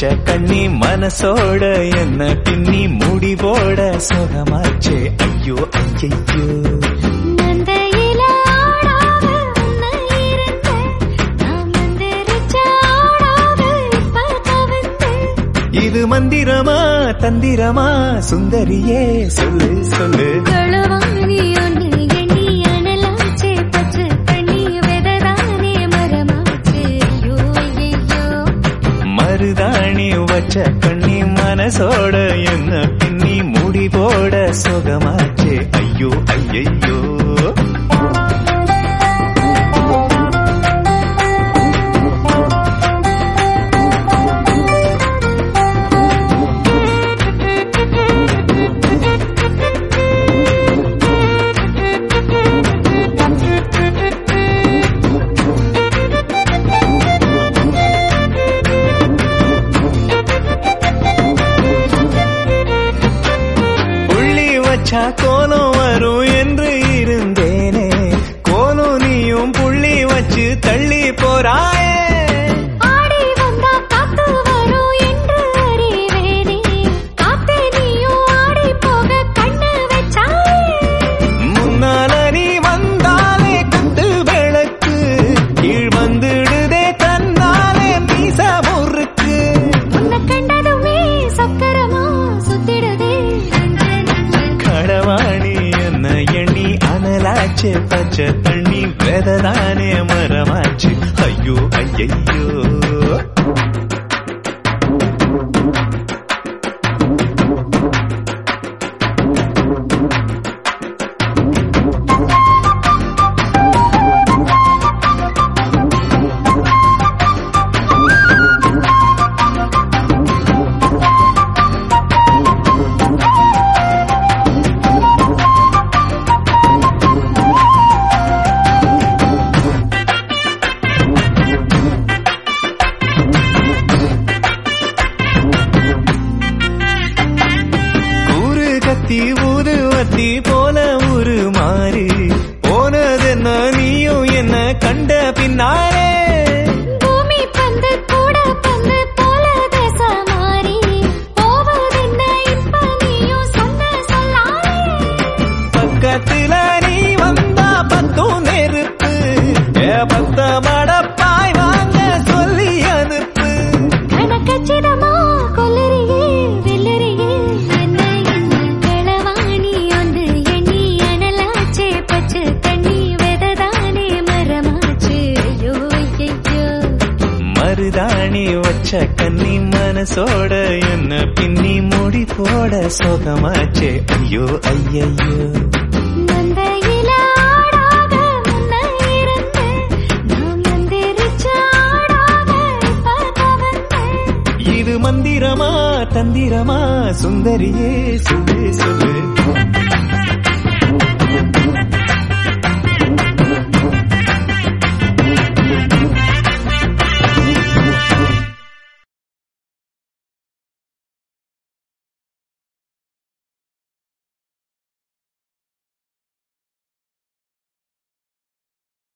கண்ணி மனசோட என்ன பின்னி முடி போட சுகமாச்சே ஐயோ ஐயையோ நந்தையில ஆடாத உன்னை இருந்தேன். நான் மந்திரிச்ச ஆடாத இப்ப தவிர்த்தேன். இது மந்திரமா தந்திரமா சுந்தரியே சொல்லு சொல்லு களவாணி ஒண்ணு எண்ணி அனலாச்சே பச்சை தண்ணி விததானே மரமாச்சே ஐயோ ஐயோ மருதாணி வச்ச கண்ணி மனசோட என்ன பின்னி முடி போட சுகமாச்சே ஐயோ ஐயையோ புள்ளி வச்சா கோலம் வரும் என்று இருந்தேனே கோலம் நீயும் புள்ளி வச்சு தள்ளி போறாயே ஆடி வந்தா காத்து வரும் என்று அறிவேனே காத்தே நீயும் ஆடி போக கண்ணு வச்சாயே முன்னால நீ வந்தாலே குத்து விளக்கு கீழ் வந்துடுதே தன்னாலே மீச முறுக்கு உன்னை கண்டதுமே சக்கரமா சுத்திடுதே நெஞ்சு நெஞ்சு கடவாணி என்ன எண்ணி அனலாச்சு பச்சை தண்ணி வெததானே மரமாச்சு ஐயோ ஐயையோ ஊரு கத்தி ஊதுவத்தி போல ஒரு மாறி போனதென்ன நீயும் என்ன கண்ட பின்னாலே பூமி பந்து கூட பந்து போல தேச மாறி போவதென்ன இப்ப நீயும் சொன்ன சொல்லாலே பக்கத்துல நீ வந்தா பத்தும் நெருப்பு ஏ பத்த மடப்பாய் வாங்க சொல்லி அனுப்பு கணக்கச்சிதமா கொல்லறியே வெல்லறியே என்ன என்ன களவாணி ஒன்று எண்ணி அனலாச்சே பச்சை தண்ணி வெததானே மரமாச்சு ஐயோ ஐயோ மருதாணி வச்ச கன்னி மனசோட என்ன பின்னி முடி போட சோகமாச்சே ஐயோ ஐயையோ நந்தையில ஆடாத முன்ன இருந்தேன். நான் மந்திரிச்ச ஆடாத இப்ப தவிர்த்தேன். இது மந்திரமா தந்திரமா சுந்தரியே சொல்லு சொல்லு